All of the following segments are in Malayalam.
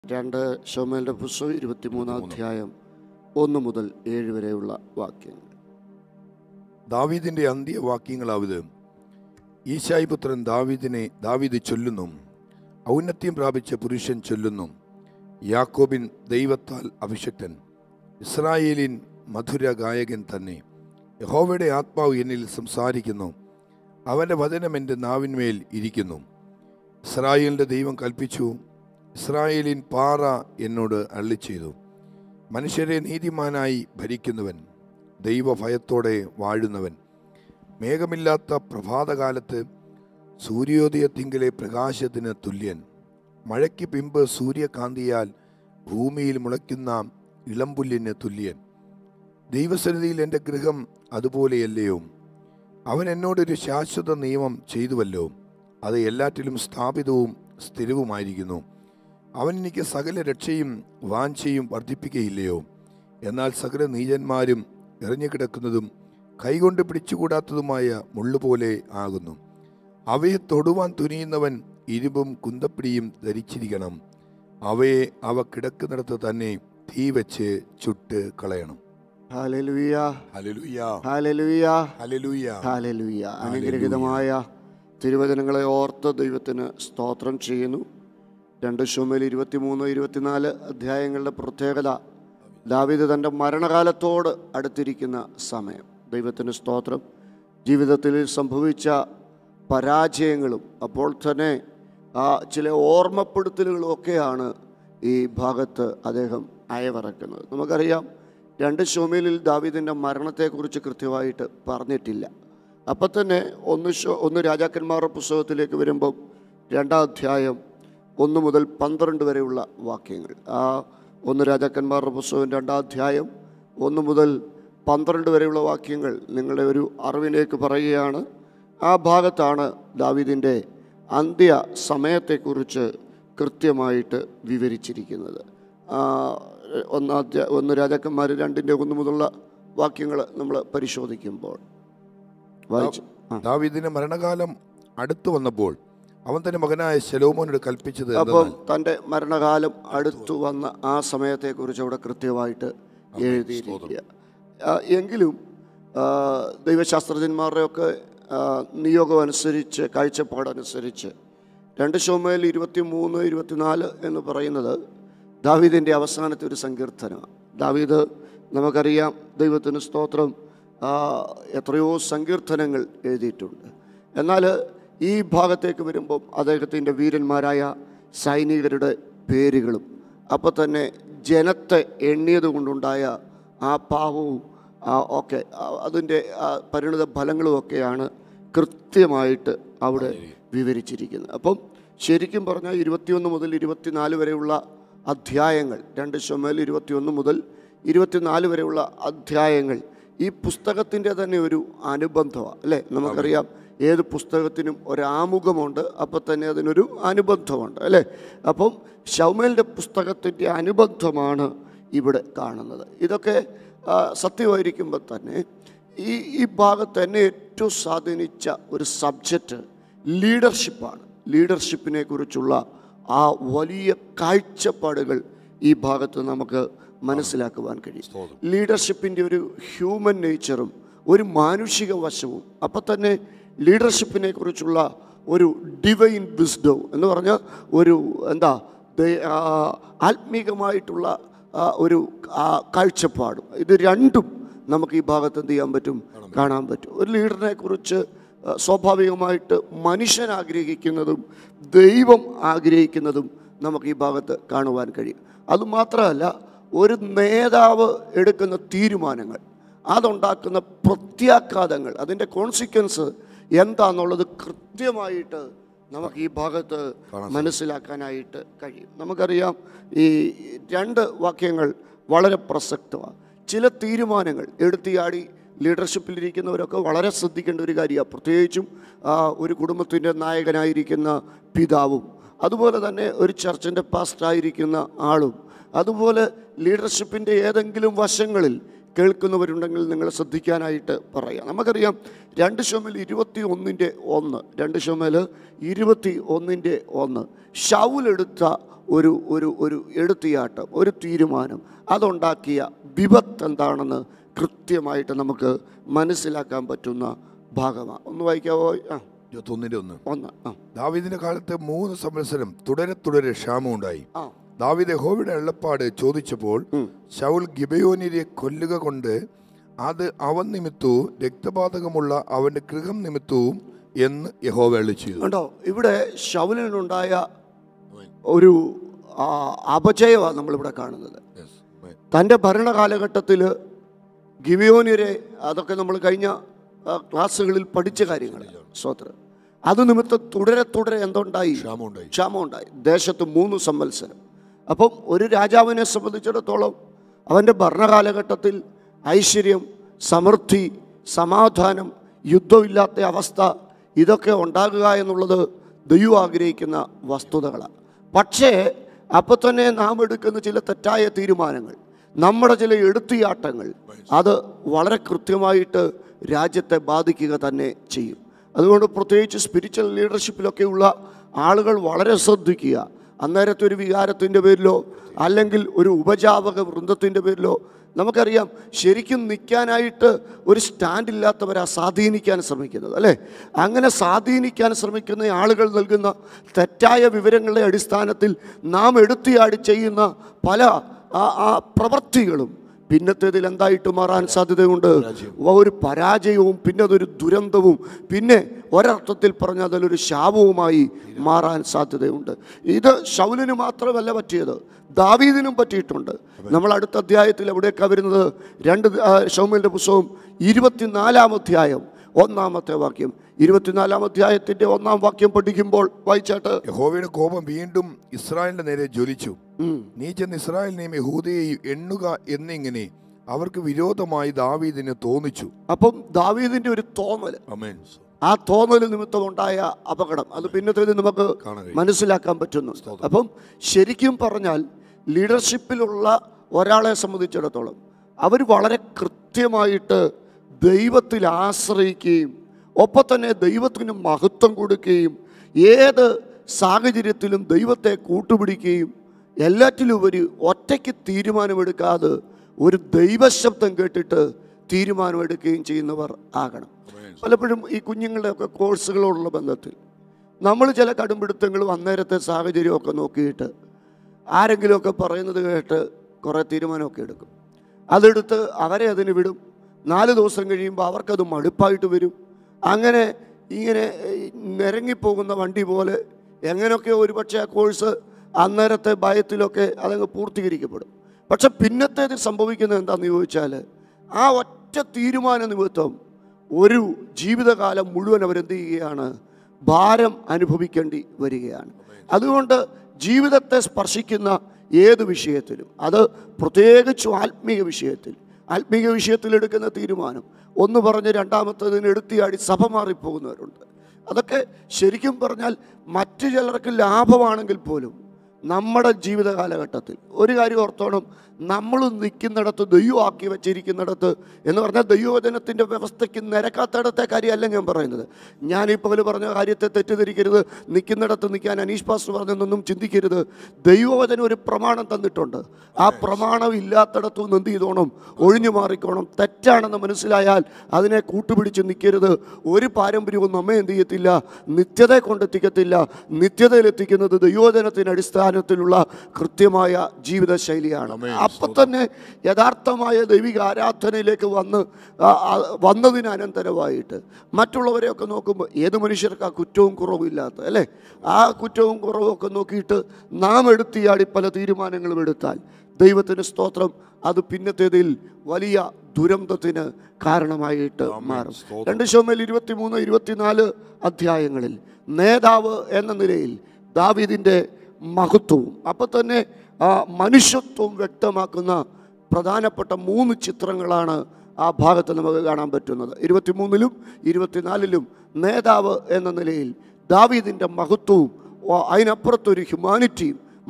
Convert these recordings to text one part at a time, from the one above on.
രണ്ട് ഷോമേലിൻ്റെ പുസ്തകം ഇരുപത്തിമൂന്നാം അധ്യായം ഒന്ന് മുതൽ ഏഴ് വരെയുള്ള വാക്യങ്ങൾ ദാവീദിന്റെ അന്ത്യവാക്യങ്ങളാവിത് ഈശായി പുത്രൻ ദാവീദിനെ ദാവീദ് ചൊല്ലുന്നു ഔന്നത്യം പ്രാപിച്ച പുരുഷൻ ചൊല്ലുന്നു യാക്കോബിൻ ദൈവത്താൽ അഭിഷക്തൻ ഇസ്രായേലിൻ മധുര ഗായകൻ തന്നെ യഹോവയുടെ ആത്മാവ് എന്നിൽ സംസാരിക്കുന്നു അവൻ്റെ വചനം എൻ്റെ നാവിന്മേൽ ഇരിക്കുന്നു ഇസ്രായേലിൻ്റെ ദൈവം കൽപ്പിച്ചു ഇസ്രായേലിൻ പാറ എന്നോട് അള്ളി ചെയ്തു മനുഷ്യരെ നീതിമാനായി ഭരിക്കുന്നവൻ ദൈവഭയത്തോടെ വാഴുന്നവൻ മേഘമില്ലാത്ത പ്രഭാതകാലത്ത് സൂര്യോദയത്തിങ്കിലെ പ്രകാശത്തിന് തുല്യൻ മഴയ്ക്ക് പിമ്പ് സൂര്യകാന്തിയാൽ ഭൂമിയിൽ മുളയ്ക്കുന്ന ഇളംപുല്ലിന് തുല്യൻ ദൈവസന്നിധിയിൽ എൻ്റെ ഗൃഹം അതുപോലെയല്ലയോ അവൻ എന്നോടൊരു ശാശ്വത നിയമം ചെയ്തുവല്ലോ അത് എല്ലാറ്റിലും സ്ഥാപിതവും സ്ഥിരവുമായിരിക്കുന്നു അവൻ എനിക്ക് സകല രക്ഷയും വാഞ്ചയും വർദ്ധിപ്പിക്കുകയില്ലയോ എന്നാൽ സകല നീചന്മാരും എറിഞ്ഞുകിടക്കുന്നതും കൈകൊണ്ട് പിടിച്ചുകൂടാത്തതുമായ മുള്ളുപോലെ ആകുന്നു അവയെ തൊടുവാൻ തുനിയുന്നവൻ ഇരുമ്പും കുന്തപ്പിടിയും ധരിച്ചിരിക്കണം അവയെ അവ കിടക്കുന്നിടത്ത് തന്നെ തീ വെച്ച് ചുട്ട് കളയണം ഹാലലുയ ഹല്ലേലൂയ ഹാലലുയ ഹല്ലേലൂയ ഹാലലുയ അനുഗ്രഹിതമായ തിരുവചനങ്ങളെ ഓർത്ത് ദൈവത്തിന് സ്തോത്രം ചെയ്യുന്നു രണ്ട് ഷോമേൽ ഇരുപത്തിമൂന്ന് ഇരുപത്തിനാല് അധ്യായങ്ങളുടെ പ്രത്യേകത ദാവീദ് തൻ്റെ മരണകാലത്തോട് അടുത്തിരിക്കുന്ന സമയം ദൈവത്തിന് സ്തോത്രം ജീവിതത്തിൽ സംഭവിച്ച പരാജയങ്ങളും അപ്പോൾ തന്നെ ആ ചില ഓർമ്മപ്പെടുത്തലുകളും ഒക്കെയാണ് ഈ ഭാഗത്ത് അദ്ദേഹം അയവിറക്കുന്നത് നമുക്കറിയാം രണ്ട് ഷോമേലിൽ ദാവീദിൻ്റെ മരണത്തെക്കുറിച്ച് കൃത്യമായിട്ട് പറഞ്ഞിട്ടില്ല അപ്പം തന്നെ ഒന്ന് ഷോ ഒന്ന് രാജാക്കന്മാരുടെ പുസ്തകത്തിലേക്ക് വരുമ്പം രണ്ടാം അധ്യായം ഒന്ന് മുതൽ പന്ത്രണ്ട് വരെയുള്ള വാക്യങ്ങൾ ആ ഒന്ന് രാജാക്കന്മാരുടെ പുസ്തകം രണ്ടാം അധ്യായം ഒന്ന് മുതൽ പന്ത്രണ്ട് വരെയുള്ള വാക്യങ്ങൾ നിങ്ങളുടെ ഒരു അറിവിലേക്ക് പറയുകയാണ് ആ ഭാഗത്താണ് ദാവീദിൻ്റെ അന്ത്യ സമയത്തെക്കുറിച്ച് കൃത്യമായിട്ട് വിവരിച്ചിരിക്കുന്നത് ആ, ഒന്നാധ്യ ഒന്ന് രാജാക്കന്മാർ രണ്ടിൻ്റെ ഒന്ന് മുതലുള്ള വാക്യങ്ങൾ നമ്മൾ പരിശോധിക്കുമ്പോൾ വായിച്ചു ആ ദാവീദിന്റെ മരണകാലം അടുത്തു വന്നപ്പോൾ അവൻ തന്റെ മകനായ ശലോമോനോട് കൽപ്പിച്ചത് അപ്പം എന്തെന്നാൽ തൻ്റെ മരണകാലം അടുത്തു വന്ന ആ സമയത്തെക്കുറിച്ച് അവിടെ കൃത്യമായിട്ട് എഴുതിയിരിക്കുക ആ, എങ്കിലും ആ, ദൈവശാസ്ത്രജ്ഞന്മാരുടെയൊക്കെ ആ, നിയോഗം അനുസരിച്ച് കാഴ്ചപ്പാടനുസരിച്ച് രണ്ട് ഷോമേൽ ഇരുപത്തി മൂന്ന് ഇരുപത്തിനാല് എന്ന് പറയുന്നത് ദാവീദിൻ്റെ അവസാനത്തെ ഒരു സങ്കീർത്തനമാണ് ദാവീദ് നമുക്കറിയാം ദൈവത്തിന് സ്തോത്രം ആ, എത്രയോ സങ്കീർത്തനങ്ങൾ എഴുതിയിട്ടുണ്ട് എന്നാൽ ഈ ഭാഗത്തേക്ക് വരുമ്പം അദ്ദേഹത്തിൻ്റെ വീരന്മാരായ സൈനികരുടെ പേരുകളും അപ്പോൾ തന്നെ ജനത്തെ എണ്ണിയത് കൊണ്ടുണ്ടായ ആ പാവവും ആ ഒക്കെ ആ- അതിൻ്റെ ആ പരിണിത ഫലങ്ങളും ഒക്കെയാണ് കൃത്യമായിട്ട് അവിടെ വിവരിച്ചിരിക്കുന്നത് അപ്പം ശരിക്കും പറഞ്ഞാൽ ഇരുപത്തിയൊന്ന് മുതൽ ഇരുപത്തിനാല് വരെയുള്ള അധ്യായങ്ങൾ രണ്ട് ശമേൽ ഇരുപത്തിയൊന്ന് മുതൽ ഇരുപത്തിനാല് വരെയുള്ള അധ്യായങ്ങൾ ഈ പുസ്തകത്തിൻ്റെ തന്നെ ഒരു അനുബന്ധമാണ് അല്ലേ നമുക്കറിയാം ഏത് പുസ്തകത്തിനും ഒരാമുഖമുണ്ട് അപ്പം തന്നെ അതിനൊരു അനുബന്ധമുണ്ട് അല്ലേ അപ്പം ഷൗമേലിൻ്റെ പുസ്തകത്തിൻ്റെ അനുബന്ധമാണ് ഇവിടെ കാണുന്നത് ഇതൊക്കെ ആ, സത്യമായിരിക്കുമ്പോൾ തന്നെ ഈ ഈ ഭാഗത്ത് എന്നെ ഏറ്റവും സ്വാധീനിച്ച ഒരു സബ്ജക്റ്റ് ലീഡർഷിപ്പാണ് ലീഡർഷിപ്പിനെ കുറിച്ചുള്ള ആ വലിയ കാഴ്ചപ്പാടുകൾ ഈ ഭാഗത്ത് നമുക്ക് മനസ്സിലാക്കുവാൻ കഴിയും ലീഡർഷിപ്പിൻ്റെ ഒരു ഹ്യൂമൻ നേച്ചറും ഒരു മാനുഷിക വശവും അപ്പം തന്നെ ലീഡർഷിപ്പിനെ കുറിച്ചുള്ള ഒരു ഡിവൈൻ വിസ്ഡവും എന്ന് പറഞ്ഞാൽ ഒരു എന്താ ദൈ- ആ, ആത്മീകമായിട്ടുള്ള ആ, ഒരു ആ, കാഴ്ചപ്പാടും ഇത് രണ്ടും നമുക്ക് ഈ ഭാഗത്ത് എന്ത് ചെയ്യാൻ പറ്റും കാണാൻ പറ്റും ഒരു ലീഡറിനെ കുറിച്ച് ആ, സ്വാഭാവികമായിട്ട് മനുഷ്യൻ ആഗ്രഹിക്കുന്നതും ദൈവം ആഗ്രഹിക്കുന്നതും നമുക്ക് ഈ ഭാഗത്ത് കാണുവാൻ കഴിയും അതുമാത്രമല്ല ഒരു നേതാവ് എടുക്കുന്ന തീരുമാനങ്ങൾ അതുണ്ടാക്കുന്ന പ്രത്യാഘാതങ്ങൾ അതിൻ്റെ കോൺസിക്വൻസ് എന്താണെന്നുള്ളത് കൃത്യമായിട്ട് നമുക്ക് ഈ ഭാഗത്ത് മനസ്സിലാക്കാനായിട്ട് കഴിയും നമുക്കറിയാം ഈ രണ്ട് വാക്യങ്ങൾ വളരെ പ്രസക്തമാണ് ചില തീരുമാനങ്ങൾ എടുത്തിയാടി ലീഡർഷിപ്പിലിരിക്കുന്നവരൊക്കെ വളരെ ശ്രദ്ധിക്കേണ്ട ഒരു കാര്യമാണ് പ്രത്യേകിച്ചും ആ, ഒരു കുടുംബത്തിൻ്റെ നായകനായിരിക്കുന്ന പിതാവും അതുപോലെ തന്നെ ഒരു ചർച്ചിൻ്റെ പാസ്റ്റായിരിക്കുന്ന ആളും അതുപോലെ ലീഡർഷിപ്പിൻ്റെ ഏതെങ്കിലും വശങ്ങളിൽ കേൾക്കുന്നവരുണ്ടെങ്കിൽ നിങ്ങൾ ശ്രദ്ധിക്കാനായിട്ട് പറയാം നമുക്കറിയാം രണ്ട് ഷോമേൽ ഇരുപത്തി ഒന്നിൻ്റെ ഒന്ന് രണ്ട് ഷോമേൽ ഇരുപത്തി ഒന്നിൻ്റെ ഒന്ന് ഷൗലെടുത്ത ഒരു ഒരു ഒരു എടുത്തിയാട്ടം ഒരു തീരുമാനം അതുണ്ടാക്കിയ വിപത്ത് എന്താണെന്ന് കൃത്യമായിട്ട് നമുക്ക് മനസ്സിലാക്കാൻ പറ്റുന്ന ഭാഗമാണ് ഒന്ന് വായിക്കാവോ ആ ഇരുപത്തൊന്നിൻ്റെ ഒന്ന് ഒന്ന് ആ ദാവീദിന്റെ കാലത്ത് മൂന്ന് സംവത്സരം തുടരെ തുടരെ ക്ഷാമം ഉണ്ടായി ആ ദാവീദ് യഹോവയുടെ എള്ളപ്പാട് ചോദിച്ചപ്പോൾ ശൗൽ ഗിബയോനിരെ കൊല്ലുക കൊണ്ട് അത് അവൻ നിമിത്തവും രക്തപാതകമുള്ള അവന്റെ ഗൃഹം നിമിത്തവും എന്ന് യഹോവ അരുളി ചെയ്തു കണ്ടോ ഇവിടെ ശൗലിനുണ്ടായ ഒരു ആ, അപജയമാണ് നമ്മളിവിടെ കാണുന്നത് തൻ്റെ ഭരണകാലഘട്ടത്തിൽ ഗിവിയോനിരെ അതൊക്കെ നമ്മൾ കഴിഞ്ഞ ആ, ക്ലാസ്സുകളിൽ പഠിച്ച കാര്യങ്ങളാണ് സ്വത്രം അത് നിമിത്തം തുടരെ തുടരെ എന്തുണ്ടായി ക്ഷാമം ഉണ്ടായി ക്ഷാമമുണ്ടായി ദേശത്ത് മൂന്ന് സംവത്സരം അപ്പം ഒരു രാജാവിനെ സംബന്ധിച്ചിടത്തോളം അവൻ്റെ ഭരണകാലഘട്ടത്തിൽ ഐശ്വര്യം സമൃദ്ധി സമാധാനം യുദ്ധമില്ലാത്ത അവസ്ഥ ഇതൊക്കെ ഉണ്ടാകുക എന്നുള്ളത് ദൈവം ആഗ്രഹിക്കുന്ന വസ്തുതകളാണ് പക്ഷേ അപ്പോൾ തന്നെ നാം എടുക്കുന്ന ചില തെറ്റായ തീരുമാനങ്ങൾ നമ്മുടെ ചില എടുത്തിയാട്ടങ്ങൾ അത് വളരെ കൃത്യമായിട്ട് രാജ്യത്തെ ബാധിക്കുക തന്നെ ചെയ്യും അതുകൊണ്ട് പ്രത്യേകിച്ച് സ്പിരിച്വൽ ലീഡർഷിപ്പിലൊക്കെയുള്ള ആളുകൾ വളരെ ശ്രദ്ധിക്കുക അന്നേരത്തെ ഒരു വികാരത്തിൻ്റെ പേരിലോ അല്ലെങ്കിൽ ഒരു ഉപജാപക വൃന്ദത്തിൻ്റെ പേരിലോ നമുക്കറിയാം ശരിക്കും നിൽക്കാനായിട്ട് ഒരു സ്റ്റാൻഡ് ഇല്ലാത്തവരാ സ്വാധീനിക്കാൻ ശ്രമിക്കുന്നത് അല്ലേ അങ്ങനെ സ്വാധീനിക്കാൻ ശ്രമിക്കുന്ന ആളുകൾ നൽകുന്ന തെറ്റായ വിവരങ്ങളുടെ അടിസ്ഥാനത്തിൽ നാം എടുത്തിയാടി ചെയ്യുന്ന പല ആ ആ പ്രവൃത്തികളും പിന്നത്തേതിൽ എന്തായിട്ട് മാറാൻ സാധ്യതയുണ്ട് ഒരു പരാജയവും പിന്നെ അതൊരു ദുരന്തവും പിന്നെ ഒരർത്ഥത്തിൽ പറഞ്ഞാൽ അതിലൊരു ശാപവുമായി മാറാൻ സാധ്യതയുണ്ട് ഇത് ശൗലിന് മാത്രമല്ല പറ്റിയത് ദാവീദിനും പറ്റിയിട്ടുണ്ട് നമ്മൾ അടുത്ത അധ്യായത്തിൽ എവിടേക്കാണ് വരുന്നത് രണ്ട് ഷൗമിൻ്റെ പുസ്തകം ഇരുപത്തിനാലാം അധ്യായം ഒന്നാമത്തെ വാക്യം ഇരുപത്തിനാലാം അധ്യായത്തിൻ്റെ ഒന്നാം വാക്യം പഠിക്കുമ്പോൾ വായിച്ചാട്ട് യഹോവയുടെ കോപം വീണ്ടും ഇസ്രായേലിന്റെ നേരെ ജ്വലിച്ചു ഉം. നീ ചെന്ന് ഇസ്രായേലിനെയും യഹൂദയെയും എണ്ണുക എന്നിങ്ങനെ അവർക്ക് വിരോധമായി ദാവീദിന് തോന്നിച്ചു അപ്പം ദാവീദിൻ്റെ ഒരു തോന്നൽ അമേൻ ആ തോന്നൽ നിമിത്തമുണ്ടായ അപകടം അത് പിന്നത്തേത് നമുക്ക് കാണാൻ കഴിയും. മനസ്സിലാക്കാൻ പറ്റുന്നു അപ്പം ശരിക്കും പറഞ്ഞാൽ ലീഡർഷിപ്പിലുള്ള ഒരാളെ സംബന്ധിച്ചിടത്തോളം അവർ വളരെ കൃത്യമായിട്ട് ദൈവത്തിൽ ആശ്രയിക്കുകയും ഒപ്പം തന്നെ ദൈവത്തിന് മഹത്വം കൊടുക്കുകയും ഏത് സാഹചര്യത്തിലും ദൈവത്തെ കൂട്ടുപിടിക്കുകയും എല്ലാറ്റിലുപരി ഒറ്റയ്ക്ക് തീരുമാനമെടുക്കാതെ ഒരു ദൈവശബ്ദം കേട്ടിട്ട് തീരുമാനമെടുക്കുകയും ചെയ്യുന്നവർ ആകണം പലപ്പോഴും ഈ കുഞ്ഞുങ്ങളുടെയൊക്കെ കോഴ്സുകളോടുള്ള ബന്ധത്തിൽ നമ്മൾ ചില കടുംപിടുത്തങ്ങളും അന്നേരത്തെ സാഹചര്യമൊക്കെ നോക്കിയിട്ട് ആരെങ്കിലുമൊക്കെ പറയുന്നത് കേട്ട് കുറേ തീരുമാനമൊക്കെ എടുക്കും അതെടുത്ത് അവരെ അതിന് വിടും നാല് ദിവസം കഴിയുമ്പോൾ അവർക്കത് മടുപ്പായിട്ട് വരും അങ്ങനെ ഇങ്ങനെ ഈ നിരങ്ങിപ്പോകുന്ന വണ്ടി പോലെ എങ്ങനെയൊക്കെ ഒരുപക്ഷെ ആ കോഴ്സ് അന്നേരത്തെ ഭയത്തിലൊക്കെ അതങ്ങ് പൂർത്തീകരിക്കപ്പെടും പക്ഷെ പിന്നത്തേത് സംഭവിക്കുന്നത് എന്താണെന്ന് ചോദിച്ചാൽ ആ ഒറ്റ തീരുമാന നിമിത്തം ഒരു ജീവിതകാലം മുഴുവൻ അവരെന്ത് ചെയ്യുകയാണ് ഭാരം അനുഭവിക്കേണ്ടി വരികയാണ് അതുകൊണ്ട് ജീവിതത്തെ സ്പർശിക്കുന്ന ഏത് വിഷയത്തിലും അത് പ്രത്യേകിച്ചും ആത്മീയ വിഷയത്തിൽ ആത്മീയ വിഷയത്തിൽ എടുക്കുന്ന തീരുമാനം ഒന്ന് പറഞ്ഞ് രണ്ടാമത്തതിന് എടുത്തിയാടി സഭ മാറിപ്പോകുന്നവരുണ്ട് അതൊക്കെ ശരിക്കും പറഞ്ഞാൽ മറ്റു ചിലർക്ക് ലാഭമാണെങ്കിൽ പോലും നമ്മുടെ ജീവിത കാലഘട്ടത്തിൽ ഒരു കാര്യം ഓർത്തോണം നമ്മൾ നിൽക്കുന്നിടത്ത് ദൈവമാക്കി വെച്ചിരിക്കുന്നിടത്ത് എന്ന് പറഞ്ഞാൽ ദൈവവചനത്തിൻ്റെ വ്യവസ്ഥയ്ക്ക് നിരക്കാത്തിടത്തെ കാര്യമല്ല ഞാൻ പറയുന്നത് ഞാൻ ഈ പകല് പറഞ്ഞ കാര്യത്തെ തെറ്റിദ്ധരിക്കരുത് നിൽക്കുന്നിടത്ത് നിൽക്കാൻ അനീഷ് പാസ്റ്റർ പറഞ്ഞെന്നൊന്നും ചിന്തിക്കരുത് ദൈവവചനം ഒരു പ്രമാണം തന്നിട്ടുണ്ട് ആ പ്രമാണം ഇല്ലാത്തിടത്തു നിന്ന് എന്ത് ചെയ്തോണം ഒഴിഞ്ഞു മാറിക്കോണം തെറ്റാണെന്ന് മനസ്സിലായാൽ അതിനെ കൂട്ടുപിടിച്ച് നിൽക്കരുത് ഒരു പാരമ്പര്യവും നമ്മെ എന്ത് ചെയ്യത്തില്ല നിത്യതയെ കൊണ്ടെത്തിക്കത്തില്ല നിത്യതയിലെത്തിക്കുന്നത് ദൈവോധനത്തിന് അടിസ്ഥാനത്തിലുള്ള കൃത്യമായ ജീവിതശൈലിയാണ് അപ്പം തന്നെ യഥാർത്ഥമായ ദൈവിക ആരാധനയിലേക്ക് വന്ന് ആ, ആ, വന്നതിന് അനന്തരമായിട്ട് മറ്റുള്ളവരെയൊക്കെ നോക്കുമ്പോൾ ഏത് മനുഷ്യർക്ക് ആ കുറ്റവും കുറവും ഇല്ലാത്ത അല്ലേ ആ കുറ്റവും കുറവും ഒക്കെ നോക്കിയിട്ട് നാം എടുത്തിയാടി പല തീരുമാനങ്ങളും എടുത്താൽ ദൈവത്തിന് സ്തോത്രം അത് പിന്നത്തേതിൽ വലിയ ദുരന്തത്തിന് കാരണമായിട്ട് മാറും രണ്ട് ശോമേൽ ഇരുപത്തിമൂന്ന് ഇരുപത്തിനാല് അധ്യായങ്ങളിൽ നേതാവ് എന്ന നിലയിൽ ദാവീദിൻ്റെ മഹത്വവും അപ്പം തന്നെ ആ മനുഷ്യത്വവും വ്യക്തമാക്കുന്ന പ്രധാനപ്പെട്ട മൂന്ന് ചിത്രങ്ങളാണ് ആ ഭാഗത്ത് നമുക്ക് കാണാൻ പറ്റുന്നത് ഇരുപത്തിമൂന്നിലും ഇരുപത്തിനാലിലും നേതാവ് എന്ന നിലയിൽ ദാവീദിൻ്റെ മഹത്വവും ഓ, അതിനപ്പുറത്തൊരു ഹ്യൂമാനിറ്റിയും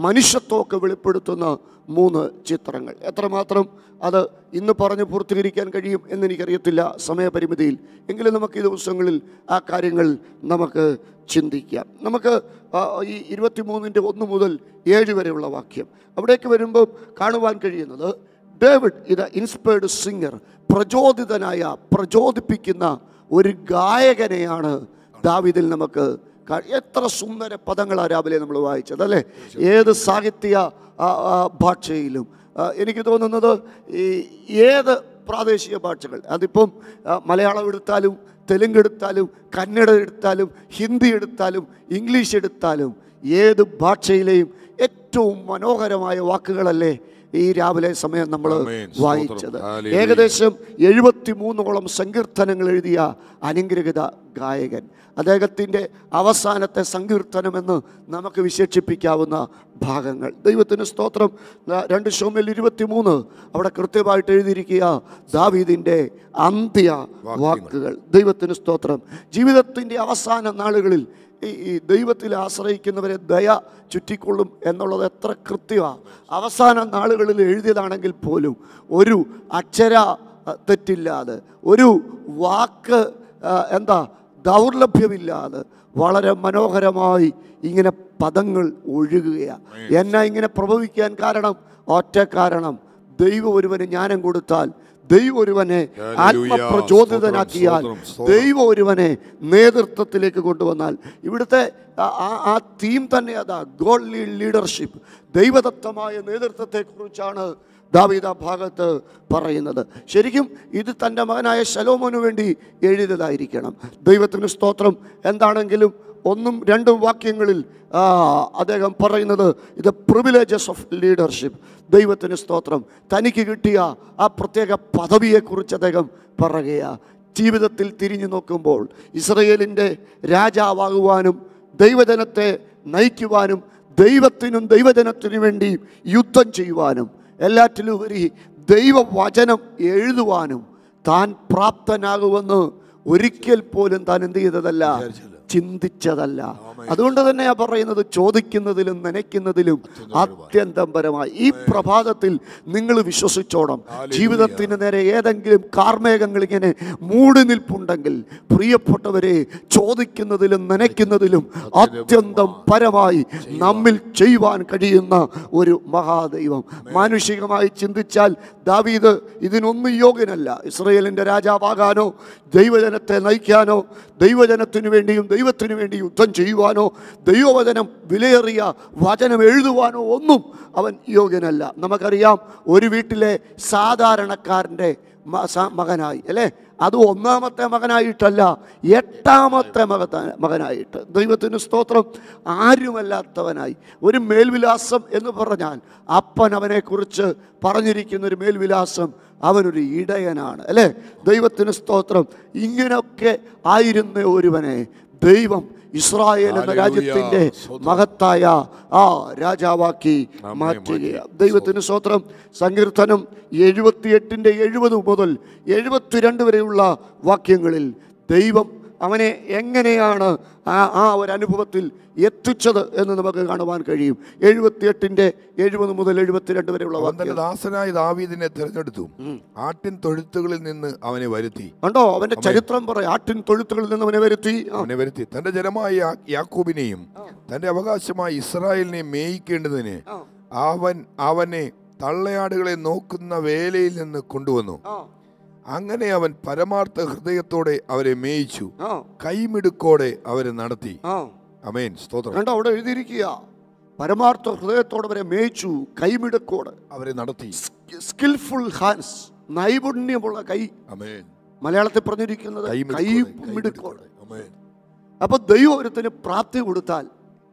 മനുഷ്യത്വമൊക്കെ വെളിപ്പെടുത്തുന്ന മൂന്ന് ചിത്രങ്ങൾ എത്രമാത്രം അത് ഇന്ന് പറഞ്ഞ് പൂർത്തീകരിക്കാൻ കഴിയും എന്നെനിക്കറിയത്തില്ല സമയപരിമിതിയിൽ എങ്കിലും നമുക്ക് ഈ ദിവസങ്ങളിൽ ആ കാര്യങ്ങൾ നമുക്ക് ചിന്തിക്കാം നമുക്ക് ആ, ഈ ഇരുപത്തിമൂന്നിൻ്റെ ഒന്ന് മുതൽ ഏഴ് വരെയുള്ള വാക്യം അവിടേക്ക് വരുമ്പോൾ കാണുവാൻ കഴിയുന്നത് ഡേവിഡ് ഇത് ഇൻസ്പയർഡ് സിംഗർ പ്രചോദിതനായ പ്രചോദിപ്പിക്കുന്ന ഒരു ഗായകനെയാണ് ദാവിദിൽ നമുക്ക് കാ- എത്ര സുന്ദര പദങ്ങളാണ് രാവിലെ നമ്മൾ വായിച്ചത് അല്ലേ ഏത് സാഹിത്യ ആ, ആ, ഭാഷയിലും ആ, എനിക്ക് തോന്നുന്നത് ഈ ഏത് പ്രാദേശിക ഭാഷകൾ അതിപ്പം ആ, മലയാളം എടുത്താലും തെലുങ്ക് എടുത്താലും കന്നഡ എടുത്താലും ഹിന്ദി എടുത്താലും ഇംഗ്ലീഷ് എടുത്താലും ഏത് ഭാഷയിലെയും ഏറ്റവും മനോഹരമായ വാക്കുകളല്ലേ ഈ രാവിലെ സമയം നമ്മൾ ആമേൻ. സ്തോത്രം. വായിച്ചത് ഹല്ലേലൂയ. ഏകദേശം എഴുപത്തി മൂന്നോളം സങ്കീർത്തനങ്ങൾ എഴുതിയ അനുഗ്രഹിത ഗായകൻ അദ്ദേഹത്തിൻ്റെ അവസാനത്തെ സങ്കീർത്തനമെന്ന് നമുക്ക് വിശേഷിപ്പിക്കാവുന്ന ഭാഗങ്ങൾ ദൈവത്തിന് സ്തോത്രം ന- രണ്ട് ഷോമിൽ ഇരുപത്തി മൂന്ന് അവിടെ കൃത്യമായിട്ട് എഴുതിയിരിക്കുക ദാവീദിൻ്റെ അന്ത്യ വാക്കുകൾ ദൈവത്തിന് സ്തോത്രം ജീവിതത്തിൻ്റെ അവസാന നാളുകളിൽ ഈ ഈ ദൈവത്തിൽ ആശ്രയിക്കുന്നവരെ ദയ ചുറ്റിക്കൊള്ളും എന്നുള്ളത് എത്ര കൃത്യമാണ് അവസാന നാളുകളിൽ എഴുതിയതാണെങ്കിൽ പോലും ഒരു അക്ഷര അഹ്, തെറ്റില്ലാതെ ഒരു വാക്ക് ആ, എന്താ ദൗർലഭ്യമില്ലാതെ വളരെ മനോഹരമായി ഇങ്ങനെ പദങ്ങൾ ഒഴുകുകയാണ് എന്നെ ഇങ്ങനെ പ്രഭവിക്കാൻ കാരണം ഒറ്റ കാരണം ദൈവം ഒരുവന് ജ്ഞാനം കൊടുത്താൽ ദൈവം ഒരുവനെ ഹല്ലേലൂയ. ആത്മപ്രചോദിതനാക്കിയാൽ സ്തോത്രം, സ്തോത്രം. ദൈവം ഒരുവനെ നേതൃത്വത്തിലേക്ക് കൊണ്ടുവന്നാൽ ഇവിടുത്തെ ആ- ആ- ആ തീം തന്നെ അതാ ഗോഡ് ലീഡർഷിപ്പ് ദൈവദത്തമായ നേതൃത്വത്തെക്കുറിച്ചാണ് ദാവീദ ഭാഗത്ത് പറയുന്നത് ശരിക്കും ഇത് തൻ്റെ മകനായ ശലോമോന് വേണ്ടി എഴുതിയതായിരിക്കണം ദൈവത്തിന് സ്തോത്രം എന്താണെങ്കിലും ഒന്നും രണ്ടും വാക്യങ്ങളിൽ ആ, അദ്ദേഹം പറയുന്നത് ഇത് പ്രിവിലേജസ് ഓഫ് ലീഡർഷിപ്പ് ദൈവത്തിന് സ്തോത്രം തനിക്ക് കിട്ടിയ ആ പ്രത്യേക പദവിയെക്കുറിച്ച് അദ്ദേഹം പറയുകയാണ് ജീവിതത്തിൽ തിരിഞ്ഞു നോക്കുമ്പോൾ ഇസ്രയേലിൻ്റെ രാജാവാകുവാനും ദൈവജനത്തെ നയിക്കുവാനും ദൈവത്തിനും ദൈവജനത്തിനു വേണ്ടി യുദ്ധം ചെയ്യുവാനും എല്ലാറ്റിലുപരി ദൈവവചനം എഴുതുവാനും താൻ പ്രാപ്തനാകുമെന്ന് ഒരിക്കൽ പോലും താൻ എന്ത് ചെയ്തതല്ല ചിന്തിച്ചതല്ല അതുകൊണ്ട് തന്നെയാ പറയുന്നത് ചോദിക്കുന്നതിലും നനയ്ക്കുന്നതിലും അത്യന്തം പരമായി ഈ പ്രഭാതത്തിൽ നിങ്ങൾ വിശ്വസിച്ചോണം ജീവിതത്തിന് നേരെ ഏതെങ്കിലും കാർമേഘങ്ങൾ ഇങ്ങനെ മൂടി നിൽപ്പുണ്ടെങ്കിൽ പ്രിയപ്പെട്ടവരെ ചോദിക്കുന്നതിലും നനയ്ക്കുന്നതിലും അത്യന്തം പരമായി നമ്മിൽ ചെയ്യുവാൻ കഴിയുന്ന ഒരു മഹാദൈവം മാനുഷികമായി ചിന്തിച്ചാൽ ദാവീദ് ഇതിനൊന്നും യോഗ്യനല്ല ഇസ്രയേലിൻ്റെ രാജാവാകാനോ ദൈവജനത്തെ നയിക്കാനോ ദൈവജനത്തിനു വേണ്ടിയും ദൈവത്തിനു വേണ്ടി യുദ്ധം ചെയ്യുവാനോ ദൈവവചനം വിലയേറിയ വചനം എഴുതുവാനോ ഒന്നും അവൻ യോഗ്യനല്ല നമുക്കറിയാം ഒരു വീട്ടിലെ സാധാരണക്കാരൻ്റെ മ- സ- മകനായി അല്ലേ അത് ഒന്നാമത്തെ മകനായിട്ടല്ല എട്ടാമത്തെ മകത്ത മകനായിട്ട് ദൈവത്തിന് സ്തോത്രം ആരുമല്ലാത്തവനായി ഒരു മേൽവിലാസം എന്ന് പറഞ്ഞാൽ അപ്പൻ അവനെക്കുറിച്ച് പറഞ്ഞിരിക്കുന്ന ഒരു മേൽവിലാസം അവനൊരു ഇടയനാണ് അല്ലേ ദൈവത്തിന് സ്തോത്രം ഇങ്ങനെയൊക്കെ ആയിരുന്ന ഒരുവനെ ദൈവം ഇസ്രായേൽ എന്ന ഹല്ലേലൂയ. രാജ്യത്തിൻ്റെ സ്തോത്രം. മഹത്തായ ആ രാജാവാക്കി ആമേൻ. മാറ്റുക ദൈവത്തിന് സ്വത്രം സങ്കീർത്തനം എഴുപത്തിയെട്ടിൻ്റെ എഴുപത് മുതൽ എഴുപത്തിരണ്ട് വരെയുള്ള വാക്യങ്ങളിൽ ദൈവം അവനെ എങ്ങനെയാണ് ആ ആ ഒരു അനുഭവത്തിൽ എത്തിച്ചത് എന്ന് നമുക്ക് കാണുവാൻ കഴിയും എഴുപത്തിയെട്ടിൻ്റെ എഴുപത് മുതൽ എഴുപത്തിരണ്ട് വരെയുള്ള അവൻ തന്റെ വാക്യം ദാസനായ ദാവീദിനെ തിരഞ്ഞെടുത്തു ആട്ടിൻ തൊഴുത്തുകളിൽ നിന്ന് അവനെ വരുത്തി കണ്ടോ അവന്റെ ചരിത്രം പറയും ആട്ടിൻ തൊഴുത്തുകളിൽ നിന്ന് അവനെ വരുത്തി ആ, അവനെ വരുത്തി തന്റെ ജനമായ യാ- യാക്കോബിനെയും തന്റെ അവകാശമായ ഇസ്രായേലിനെ മേയിക്കേണ്ടതിന് ആ. അവൻ അവനെ തള്ളയാടുകളെ നോക്കുന്ന വേലയിൽ നിന്ന് കൊണ്ടുവന്നു ആ, അങ്ങനെ അവൻ പരമാർത്ഥ ഹൃദയത്തോടെ അവരെ മേയിച്ചു ആ, കൈമിടുക്കോടെ അവരെ നടത്തി ആ. അമേൻ സ്തോത്രം കണ്ടോ അവിടെ എഴുതിയിരിക്കുക പരമാർത്ഥ ഹൃദയത്തോടെ വരെ മേയിച്ചു കൈമിടക്കോട് അവരെ നടത്തി സ്കിൽഫുൾ ഹാൻഡ്സ് നൈപുണ്യമുള്ള കൈ അമേൻ മലയാളത്തിൽ പറഞ്ഞിരിക്കുന്നത് കൈമിടുക്കോടെ, കൈമിടുക്കോട് കൈമിടുക്കോടെ. അമേൻ അപ്പൊ ദൈവം ഒരുത്തിന് പ്രാപ്തി കൊടുത്താൽ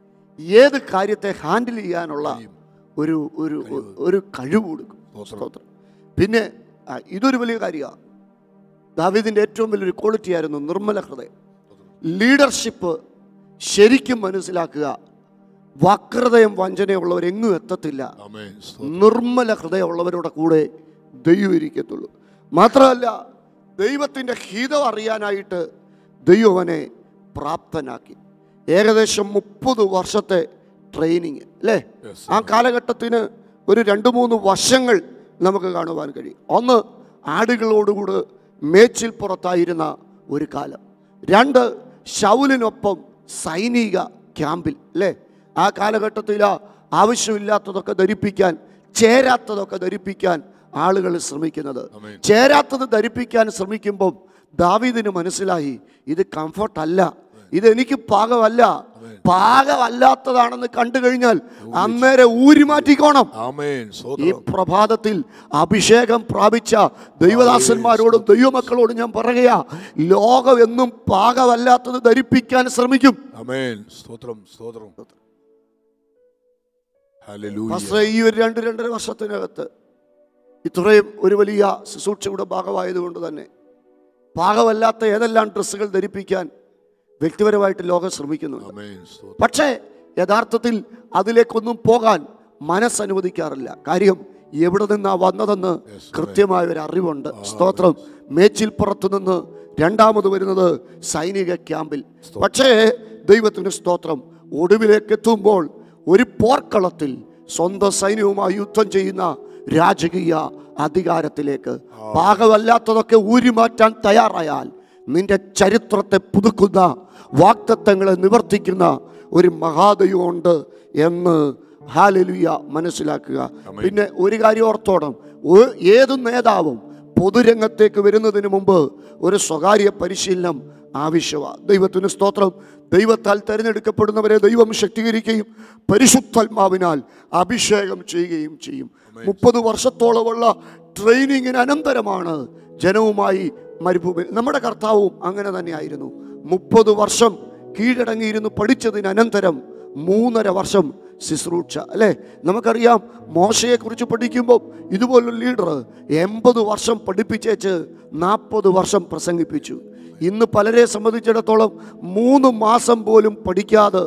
ഏത് കാര്യത്തെ ഹാൻഡിൽ ചെയ്യാനുള്ള ഒരു ഒരു ഒരു കഴിവ് കൊടുക്കും സ്തോത്രം. സ്തോത്രം പിന്നെ ആ, ഇതൊരു വലിയ കാര്യമാണ് ദാവീദിൻ്റെ ഏറ്റവും വലിയൊരു ക്വാളിറ്റി ആയിരുന്നു നിർമ്മല ഹൃദയം ലീഡർഷിപ്പ് ശരിക്കും മനസ്സിലാക്കുക വക്രതയും വഞ്ചനയുള്ളവർ എങ്ങും എത്തത്തില്ല അമേൻ സ്തോത്രം. നിർമ്മല ഹൃദയമുള്ളവരുടെ കൂടെ ദൈവം ഇരിക്കത്തുള്ളൂ മാത്രമല്ല ദൈവത്തിൻ്റെ ഹിതം അറിയാനായിട്ട് ദൈവം അവനെ പ്രാപ്തനാക്കി ഏകദേശം മുപ്പത് വർഷത്തെ ട്രെയിനിങ് അല്ലേ Yes, ആ കാലഘട്ടത്തിന് ഒരു രണ്ട് മൂന്ന് വശങ്ങൾ നമുക്ക് കാണുവാൻ കഴിയും ഒന്ന് ആടുകളോടുകൂടെ മേച്ചിൽ പുറത്തായിരുന്ന ഒരു കാലം രണ്ട് ശൗലിനൊപ്പം സൈനിക ക്യാമ്പിൽ അല്ലേ ആ കാലഘട്ടത്തിൽ ആവശ്യമില്ലാത്തതൊക്കെ ധരിപ്പിക്കാൻ ചേരാത്തതൊക്കെ ധരിപ്പിക്കാൻ ആളുകൾ ശ്രമിക്കുന്നത് Amen. ചേരാത്തത് ധരിപ്പിക്കാൻ ശ്രമിക്കുമ്പം ദാവീദിന് മനസ്സിലായി ഇത് കംഫർട്ട് അല്ല ഇത് എനിക്ക് പാകമല്ല പാകമല്ലാത്തതാണെന്ന് കണ്ടു കഴിഞ്ഞാൽ അന്നേരം ഊരി മാറ്റിക്കോണം ആമേൻ ഈ സ്തോത്രം പ്രഭാതത്തിൽ അഭിഷേകം പ്രാപിച്ച ദൈവദാസന്മാരോടും ദൈവമക്കളോടും ഞാൻ പറയുക ലോകം എന്നും പാകമല്ലാത്തത് ധരിപ്പിക്കാൻ ശ്രമിക്കും ആമേൻ സ്തോത്രം സ്തോത്രം ഹല്ലേലൂയ പക്ഷേ ഈ ഒരു രണ്ട് രണ്ടര വർഷത്തിനകത്ത് ഇത്രയും ഒരു വലിയ ശുശ്രൂഷയുടെ ഭാഗമായതുകൊണ്ട് തന്നെ പാകമല്ലാത്ത ഏതെല്ലാം ഡ്രസ്സുകൾ ധരിപ്പിക്കാൻ വ്യക്തിപരമായിട്ട് ലോകം ശ്രമിക്കുന്നുണ്ട് ആമേൻ സ്തോത്രം പക്ഷേ യഥാർത്ഥത്തിൽ അതിലേക്കൊന്നും പോകാൻ മനസ്സനുവദിക്കാറില്ല കാര്യം എവിടെ നിന്നാ വന്നതെന്ന് കൃത്യമായ ഒരു അറിവുണ്ട് സ്തോത്രം മേച്ചിൽപ്പുറത്ത് നിന്ന് രണ്ടാമത് വരുന്നത് സൈനിക ക്യാമ്പിൽ പക്ഷേ ദൈവത്തിന് സ്തോത്രം ഒടുവിലേക്ക് എത്തുമ്പോൾ ഒരു പോർക്കളത്തിൽ സ്വന്തം സൈന്യവുമായി യുദ്ധം ചെയ്യുന്ന രാജകീയ അധികാരത്തിലേക്ക് പാകമല്ലാത്തതൊക്കെ ഊരിമാറ്റാൻ തയ്യാറായാൽ നിന്റെ ചരിത്രത്തെ പുതുക്കുന്ന വാക്തത്വങ്ങളെ നിവർത്തിക്കുന്ന ഒരു മഹാദൈവമുണ്ട് എന്ന് ഹാലലുയ മനസ്സിലാക്കുക പിന്നെ ഒരു കാര്യം ഓർത്തോണം ഒ- ഏത് നേതാവും പൊതുരംഗത്തേക്ക് വരുന്നതിന് മുമ്പ് ഒരു സ്വകാര്യ പരിശീലനം ആവശ്യമാണ് ദൈവത്തിന് സ്തോത്രം ദൈവത്താൽ തിരഞ്ഞെടുക്കപ്പെടുന്നവരെ ദൈവം ശക്തീകരിക്കുകയും പരിശുദ്ധാത്മാവിനാൽ അഭിഷേകം ചെയ്യുകയും ചെയ്യും മുപ്പത് വർഷത്തോളമുള്ള ട്രെയിനിങ്ങിന് അനന്തരമാണ് ജനവുമായി മരുഭൂമി നമ്മുടെ കർത്താവും അങ്ങനെ തന്നെയായിരുന്നു മുപ്പത് വർഷം കീഴടങ്ങിയിരുന്നു പഠിച്ചതിന് അനന്തരം മൂന്നര വർഷം ശുശ്രൂഷ അല്ലേ നമുക്കറിയാം മോശയെക്കുറിച്ച് പഠിക്കുമ്പോൾ ഇതുപോലൊരു ലീഡർ എൺപത് വർഷം പഠിപ്പിച്ചേച്ച് നാൽപ്പത് വർഷം പ്രസംഗിപ്പിച്ചു ഇന്ന് പലരെ സംബന്ധിച്ചിടത്തോളം മൂന്ന് മാസം പോലും പഠിക്കാതെ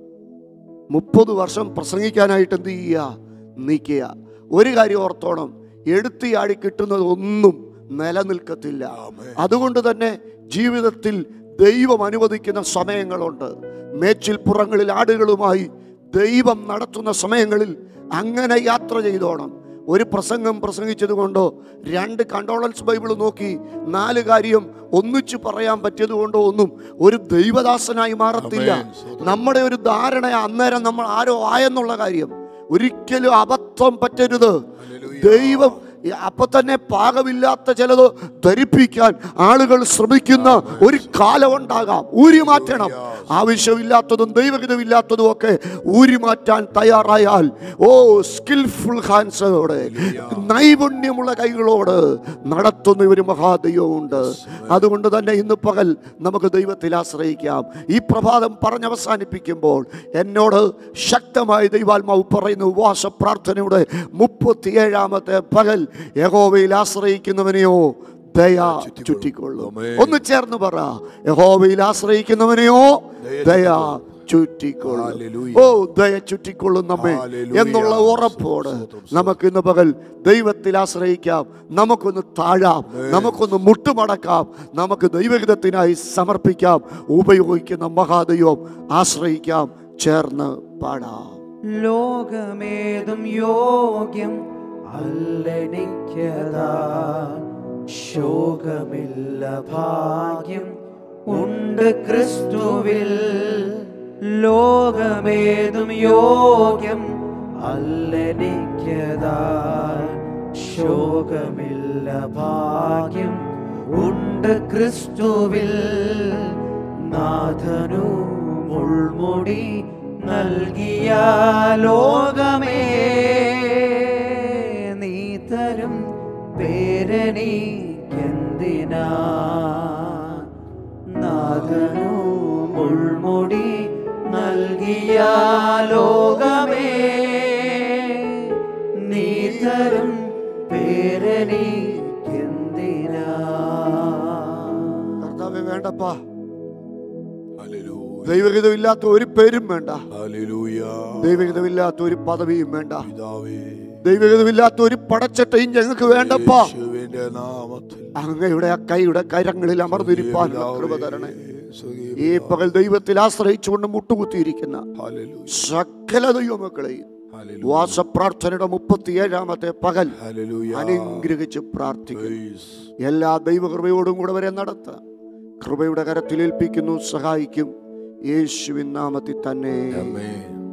മുപ്പത് വർഷം പ്രസംഗിക്കാനായിട്ട് എന്ത് ചെയ്യുക നീക്കുക ഒരു കാര്യം ഓർത്തോണം എടുത്തിയാടി കിട്ടുന്നത് ഒന്നും നിലനിൽക്കത്തില്ല അതുകൊണ്ട് തന്നെ ജീവിതത്തിൽ ദൈവം അനുവദിക്കുന്ന സമയങ്ങളുണ്ട് മേച്ചിൽ പുറങ്ങളിൽ ആടുകളുമായി ദൈവം നടത്തുന്ന സമയങ്ങളിൽ അങ്ങനെ യാത്ര ചെയ്തോണം ഒരു പ്രസംഗം പ്രസംഗിച്ചത് കൊണ്ടോ രണ്ട് കണ്ടോളൻസ് ബൈബിൾ നോക്കി നാല് കാര്യം ഒന്നിച്ചു പറയാൻ പറ്റിയത് കൊണ്ടോ ഒന്നും ഒരു ദൈവദാസനായി മാറത്തില്ല നമ്മുടെ ഒരു ധാരണ അന്നേരം നമ്മൾ ആരോ ആയെന്നുള്ള കാര്യം ഒരിക്കലും അബദ്ധം പറ്റരുത് ദൈവം ഈ അപ്പൊ തന്നെ പാകമില്ലാത്ത ചിലത് ധരിപ്പിക്കാൻ ആളുകൾ ശ്രമിക്കുന്ന ഒരു കാലം ഉണ്ടാകാം ഊരി മാറ്റണം ആവശ്യമില്ലാത്തതും ദൈവഹിതമില്ലാത്തതും ഒക്കെ ഊരി മാറ്റാൻ തയ്യാറായാൽ ഓ സ്കിൽഫുൾ ഹാൻഡ്സോടെ നൈപുണ്യമുള്ള കൈകളോട് നടത്തുന്ന ഒരു മഹാദൈവമുണ്ട് അതുകൊണ്ട് തന്നെ ഇന്ന് പകൽ നമുക്ക് ദൈവത്തിൽ ആശ്രയിക്കാം ഈ പ്രഭാതം പറഞ്ഞവസാനിപ്പിക്കുമ്പോൾ എന്നോട് ശക്തമായി ദൈവാത്മാവ് പറയുന്ന ഉപവാസ പ്രാർത്ഥനയുടെ മുപ്പത്തിയേഴാമത്തെ പകൽ യഹോവയിൽ ആശ്രയിക്കുന്നവനെയോ ദയ ചുറ്റിക്കൊള്ളും ആമേൻ. ഒന്ന് ചേർന്ന് പറ യഹോവയിൽ ആശ്രയിക്കുന്നവനെയോ ദയ ചുറ്റിക്കൊള്ളും ഹല്ലേലൂയ. ഓ ദയ ചുറ്റിക്കൊള്ളും നമ്മെ ഹല്ലേലൂയ. എന്നുള്ള ഉറപ്പോട് നമുക്ക് ഇന്ന് പകൽ ദൈവത്തിൽ ആശ്രയിക്കാം നമുക്കൊന്ന് താഴാം നമുക്കൊന്ന് മുട്ടുമടക്കാം നമുക്ക് ദൈവഹിതത്തിനായി സമർപ്പിക്കാം ഉപയോഗിക്കുന്ന മഹാദൈവം ആശ്രയിക്കാം ചേർന്ന് പാടാം ലോകമേതും യോഗ്യം അല്ലെനിക്കതാ ശോകമില്ല ഭാഗ്യം ഉണ്ട് ക്രിസ്തുവിൽ ലോകമേതും യോഗ്യം അല്ലെനിക്കതാ ശോകമില്ല ഭാഗ്യം ഉണ്ട് ക്രിസ്തുവിൽ നാഥനു മുൾമുടി നൽകിയ ലോകമേ നീ തരും പേരനീക്കെന്തിനാ നാഥനു മുൾമുടി നൽകിയ ലോകമേ നീ തരും പേരനീക്കെന്തിനാ കർത്താവെ വേണ്ടപ്പാ ഹല്ലേലൂയ ദൈവഹിതമില്ലാത്ത ഒരു പേരും വേണ്ട ഹല്ലേലൂയ ദൈവഹിതമില്ലാത്ത ഒരു പദവിയും വേണ്ട പിതാവേ ദൈവഹിതമില്ലാത്ത ഒരു പടച്ചട്ടയും ഞങ്ങൾക്ക് വേണ്ടപ്പാ യേശുവിന്റെ നാമത്തിൽ അങ്ങയുടെ ആ കൈയുടെ കരങ്ങളിൽ അമർന്നിരിപ്പാൻ കൃപ തരണേ ഈ പകൽ ദൈവത്തിൽ ആശ്രയിച്ചുകൊണ്ട് മുട്ടുകുത്തിയിരിക്കുന്ന Hallelujah. സകല ദൈവമക്കളെയും Hallelujah. വാസപ്രാർത്ഥനയുടെ മുപ്പത്തിയേഴാമത്തെ പകൽ Hallelujah. അനുഗ്രഹിച്ച് പ്രാർത്ഥിക്കുന്നു Praise. എല്ലാ ദൈവകൃപയോടും കൂടെ വരെ നടത്താം കൃപയുടെ കരത്തിലേൽപ്പിക്കുന്നു സഹായിക്കും യേശുവിൻ നാമത്തിൽ തന്നെ Amen.